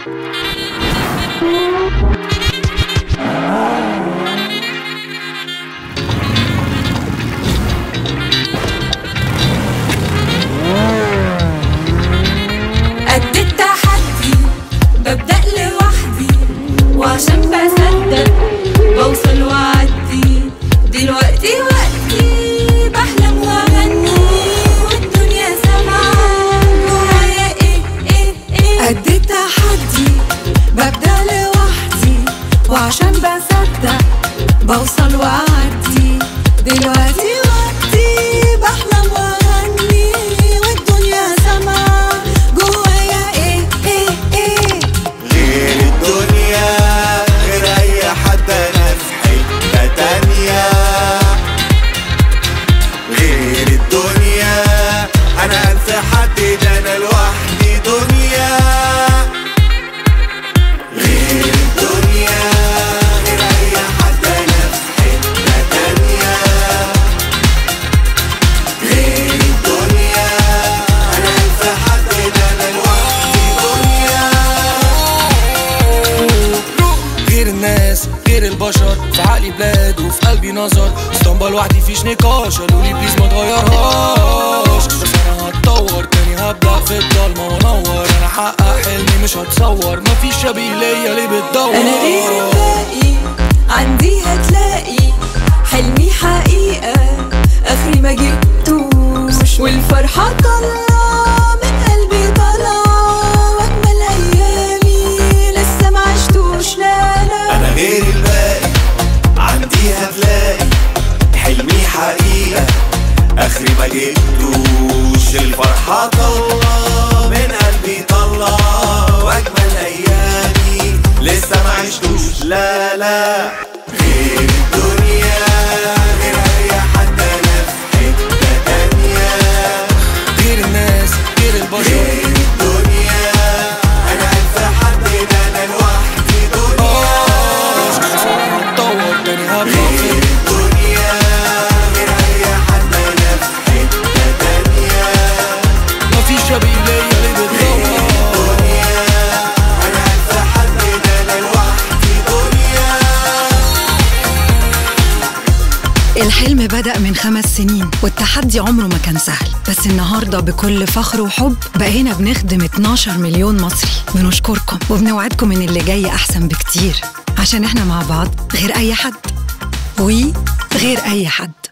قد التحدي ببدأ لوحدي وعشان بصدق بوصل وأعدي دلوقتي وقتي بحلم وأغني والدنيا سامعة جوايا إيه إيه إيه قد التحدي ببدأ لوحدي وعشان بصدق بوصل وأعدي دلوقتي وقتي بحلم وأغني والدنيا سامعة جوايا إيه إيه إيه غير الدنيا غير اي حد انا في حتة تانية غير الدنيا انا الف حد ده انا لوحدي دنيا غير الدنيا غير اي حد انا في حتة تانية غير الدنيا انا الف حد ده انا لوحدي دنيا غير الناس غير البشر في عقلي بلاد وفي قلبي نظر اسطمبة لوحدي فيش نقاش قالوا لي بليز ما تغيرهاش بس انا هتطور تاني هبدأ في الضلمة وانور انا احقق حلمي مش هتصور مفيش شبيه ليا ليه بتدور أنا غير الباقي عندي هتلاقي حلمي حقيقة آخري ما جبتوش والفرحة طالعة من قلبي طالعة وأجمل أيامي لسه ما عشتوش لا لا انا غير الباقي عندي هتلاقي حلمي حقيقة اخري ما جبتوش الفرحة طلع من قلبي طلع واجمل ايامي لسه ما عشتوش لا لا غير الدنيا غير اي حد انا في حتة تانية غير الناس غير البشر غير الدنيا انا الف حد ده انا لوحدي دنيا هتطور تاني هبدأ في غير الدنيا غير اي حد انا في حتة تانية مفيش شبيه ليا ليه بتدور دنيا انا الف حد ده انا لوحدي دنيا الحلم بدأ من خمس سنين والتحدي عمره ما كان سهل بس النهاردة بكل فخر وحب بقينا بنخدم 12 مليون مصري بنشكركم وبنوعدكم إن اللي جاي أحسن بكتير عشان إحنا مع بعض غير أي حد وي غير أي حد